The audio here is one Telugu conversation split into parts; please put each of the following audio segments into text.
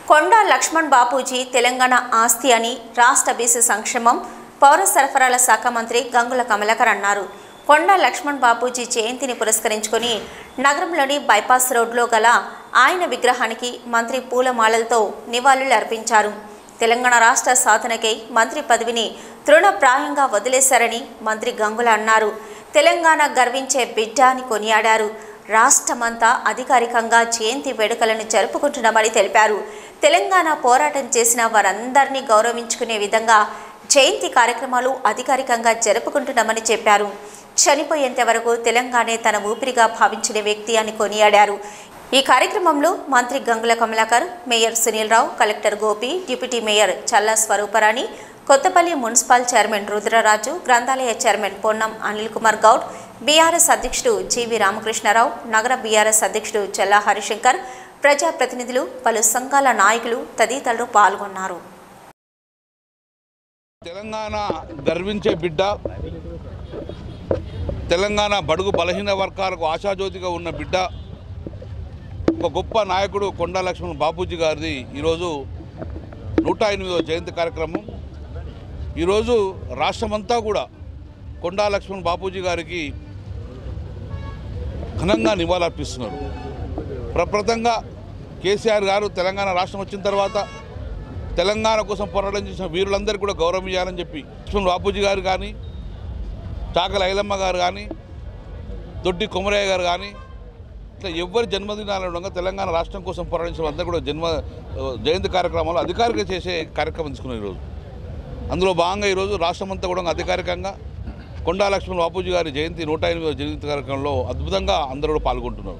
కొండా లక్ష్మణ్ బాపూజీ తెలంగాణ ఆస్తి అని రాష్ట్ర బీసీ సంక్షేమం పౌర సరఫరాల శాఖ మంత్రి గంగుల కమలాకర్ అన్నారు కొండా లక్ష్మణ్ బాపూజీ జయంతిని పురస్కరించుకొని నగరంలోని బైపాస్ రోడ్లో గల ఆయన విగ్రహానికి మంత్రి పూలమాలలతో నివాళులు అర్పించారు తెలంగాణ రాష్ట్ర సాధనకై మంత్రి పదవిని తృణప్రాయంగా వదిలేశారని మంత్రి గంగుల అన్నారు తెలంగాణ గర్వించే బిడ్డ అని కొనియాడారు రాష్ట్రమంతా అధికారికంగా జయంతి వేడుకలను జరుపుకుంటున్నామని తెలిపారు తెలంగాణ పోరాటం చేసిన వారందరినీ గౌరవించుకునే విధంగా జయంతి కార్యక్రమాలు అధికారికంగా జరుపుకుంటున్నామని చెప్పారు చనిపోయేంత వరకు తెలంగాణే తన ఊపిరిగా భావించిన వ్యక్తి అని కొనియాడారు ఈ కార్యక్రమంలో మంత్రి Gangula Kamalakar mayor Sunil Rao collector Gopi deputy mayor Challa Swarooparani Kothapalli municipal chairman Rudraraju గ్రంథాలయ చైర్మన్ పొన్నం అనిల్ కుమార్ గౌడ్ బీఆర్ఎస్ అధ్యక్షుడు జీవి రామకృష్ణారావు నగర బీఆర్ఎస్ అధ్యక్షుడు చల్లా హరిశంకర్ ప్రజాప్రతినిధులు పలు సంఘాల నాయకులు తదితరులు పాల్గొన్నారు తెలంగాణ గర్వించే బిడ్డ తెలంగాణ బడుగు బలహీన వర్గాలకు ఆశాజ్యోతిగా ఉన్న బిడ్డ ఒక గొప్ప నాయకుడు కొండా లక్ష్మణ్ బాపూజీ గారిది ఈరోజు నూట ఎనిమిదవ జయంతి కార్యక్రమం ఈరోజు రాష్ట్రమంతా కూడా కొండా లక్ష్మణ్ బాపూజీ గారికి ఘనంగా నివాళులర్పిస్తున్నారు ప్రప్రథంగా కేసీఆర్ గారు తెలంగాణ రాష్ట్రం వచ్చిన తర్వాత తెలంగాణ కోసం పోరాటం చేసిన వీరులందరికీ కూడా గౌరవం ఇవ్వాలని చెప్పి లక్ష్మణ్ బాపూజీ గారు కానీ చాకల ఐలమ్మ గారు కానీ దొడ్డి కొమరయ్య గారు కానీ ఇట్లా ఎవరి జన్మదినాలు ఉండగా తెలంగాణ రాష్ట్రం కోసం పోరాడించిన అందరూ కూడా జన్మ జయంతి కార్యక్రమాలు అధికారికంగా చేసే కార్యక్రమం తీసుకున్నారు ఈరోజు అందులో భాగంగా ఈరోజు రాష్ట్రమంతా కూడా అధికారికంగా కొండా లక్ష్మణ్ బాపూజీ గారి జయంతి నూట ఎనిమిదవ జయంతి కార్యక్రమంలో అద్భుతంగా అందరూ కూడా పాల్గొంటున్నారు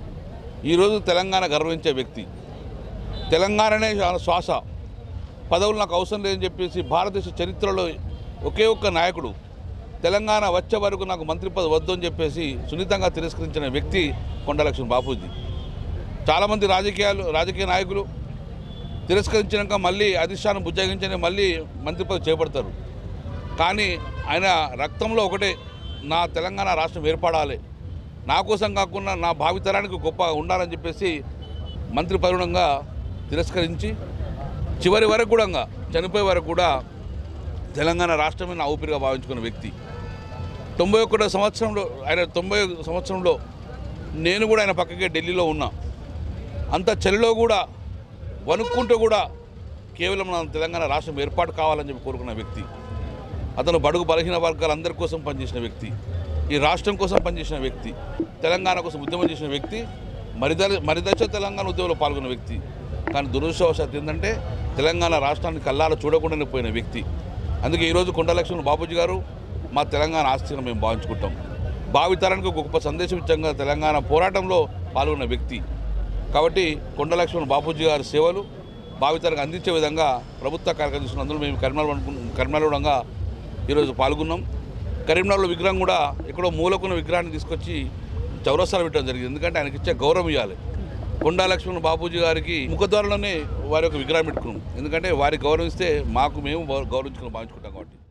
ఈరోజు తెలంగాణ గర్వించే వ్యక్తి తెలంగాణనే శ్వాస పదవులు నాకు అవసరం లేదని చెప్పేసి భారతదేశ చరిత్రలో ఒకే ఒక్క నాయకుడు తెలంగాణ వచ్చే వరకు నాకు మంత్రి పదవి వద్దు అని చెప్పేసి సున్నితంగా తిరస్కరించిన వ్యక్తి కొండలక్ష్మణ్ బాపూజీ చాలామంది రాజకీయాలు రాజకీయ నాయకులు తిరస్కరించినాక మళ్ళీ అధిష్టానం బుజ్జగించని మళ్ళీ మంత్రి పదవి చేపడతారు కానీ ఆయన రక్తంలో ఒకటే నా తెలంగాణ రాష్ట్రం ఏర్పడాలి నా కోసం కాకుండా నా భావితరానికి గొప్ప ఉండాలని చెప్పేసి మంత్రి పదవుడంగా తిరస్కరించి చివరి వరకు కూడా చనిపోయే వరకు కూడా తెలంగాణ రాష్ట్రమే నా ఊపిరిగా భావించుకున్న వ్యక్తి తొంభై ఒకటో సంవత్సరంలో ఆయన తొంభై సంవత్సరంలో నేను కూడా ఆయన పక్కకే ఢిల్లీలో ఉన్నా అంత చలిలో కూడా వణుక్కుంటూ కూడా కేవలం మన తెలంగాణ రాష్ట్రం ఏర్పాటు కావాలని చెప్పి కోరుకున్న వ్యక్తి అతను బడుగు బలహీన వర్గాలందరి కోసం పనిచేసిన వ్యక్తి ఈ రాష్ట్రం కోసం పనిచేసిన వ్యక్తి తెలంగాణ కోసం ఉద్యమం చేసిన వ్యక్తి మరిద మరిదశ తెలంగాణ ఉద్యమంలో పాల్గొన్న వ్యక్తి కానీ దురదృష్టవశాత్తు ఏంటంటే తెలంగాణ రాష్ట్రాన్ని కల్లాల చూడకుండానే పోయిన వ్యక్తి అందుకే ఈరోజు కొండలక్ష్మణ్ బాబూజీ గారు మా తెలంగాణ ఆస్తిగా మేము భావించుకుంటాం భావితరానికి ఒక గొప్ప సందేశం ఇచ్చంగా తెలంగాణ పోరాటంలో పాల్గొన్న వ్యక్తి కాబట్టి కొండలక్ష్మణ్ బాపూజీ గారి సేవలు భావితరానికి అందించే విధంగా ప్రభుత్వ కార్యక్రమం చేస్తున్న అందులో మేము కరీంనగర్ అనుకు కరీంనగర్లో ఈరోజు పాల్గొన్నాం కరీంనగర్లో విగ్రహం కూడా ఎక్కడో మూలకున్న విగ్రహాన్ని తీసుకొచ్చి చౌరస్తాలో పెట్టడం జరిగింది ఎందుకంటే ఆయనకి ఇచ్చే గౌరవం ఇవ్వాలి కొండా లక్ష్మణ్ బాపూజీ గారికి ముఖద్వారంలోనే వారి యొక్క విగ్రహం పెట్టుకున్నాం ఎందుకంటే వారికి గౌరవిస్తే మాకు మేము గౌరవించుకుని భావించుకుంటాం